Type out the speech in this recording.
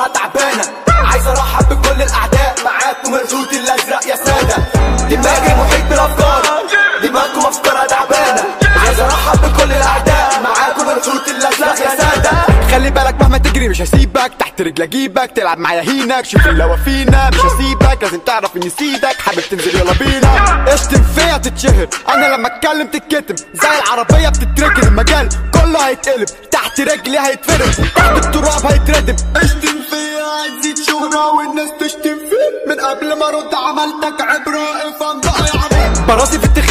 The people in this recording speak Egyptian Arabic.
افكارها تعبانه عايز ارحب بكل الاعداء معاكم الحوت الازرق يا ساده دماغي محيط بالافكار دماغكم افكارها تعبانه عايز ارحب بكل الاعداء معاكم الحوت الازرق يا ساده خلي بالك مهما تجري مش هسيبك تحت رجل اجيبك تلعب معايا هينك شوف اللي فينا مش هسيبك لازم تعرف اني سيدك حابب تنزل يلا بينا اشتم فيا تتشهر انا لما اتكلم تتكتم زي العربيه بتتركن المجال كله هيتقلب تحت رجلي هيتفرد تحت التراب هيتردم اشتم فيا هتزيد شهرة والناس تشتم فيا من قبل ما ارد عملتك عبرة افهم بقى يا عبيد براسي في التخ